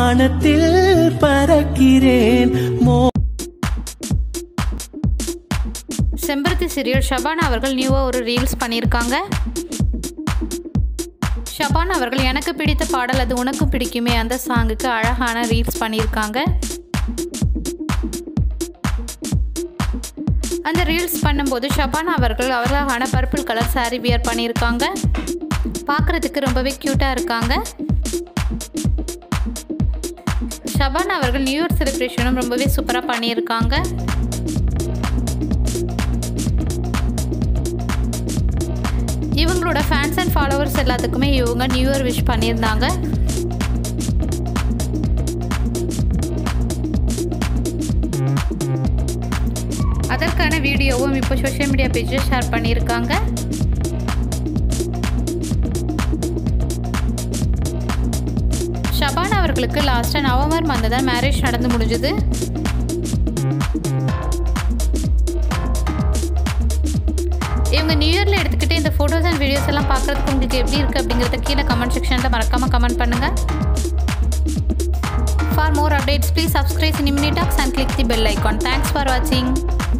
வானத்தில் பறக்கிறேன் மோ செம்பருத்தி சீரியல் ஷபானா அவர்கள் நியூவாக ஒரு ரீல்ஸ் பண்ணியிருக்காங்க ஷபானா அவர்கள் எனக்கு பிடித்த பாடல் அது உனக்கு பிடிக்குமே அந்த சாங்குக்கு அழகான ரீல்ஸ் பண்ணியிருக்காங்க அந்த ரீல்ஸ் பண்ணும்போது ஷபானா அவர்கள் அழகான பர்பிள் கலர் saree வியர் பண்ணியிருக்காங்க பார்க்குறதுக்கு ரொம்பவே க்யூட்டாக இருக்காங்க ஷபானா அவர்கள் நியூ இயர் செலிப்ரேஷனும் ரொம்பவே சூப்பராக பண்ணியிருக்காங்க இவங்களோட ஃபேன்ஸ் அண்ட் ஃபாலோவர்ஸ் எல்லாத்துக்குமே இவங்க நியூ இயர் விஷ் பண்ணியிருந்தாங்க அதற்கான வீடியோவும் இப்போ சோஷியல் மீடியா பேஜில் ஷேர் பண்ணியிருக்காங்க ஷபானா அவர்களுக்கு லாஸ்ட்டாக நவம்பர் மந்த் தான் மேரேஜ் நடந்து முடிஞ்சுது இவங்க நியூ இயரில் எடுத்துக்கிட்டு இந்த ஃபோட்டோஸ் அண்ட் வீடியோஸ் எல்லாம் பார்க்குறதுக்கு உங்களுக்கு எப்படி இருக்குது அப்படிங்கிறத கீழே கமெண்ட் செக்ஷனில் மறக்காமல் கமெண்ட் பண்ணுங்கள் for more updates please subscribe Inimini talks and click the bell icon thanks for வாட்சிங்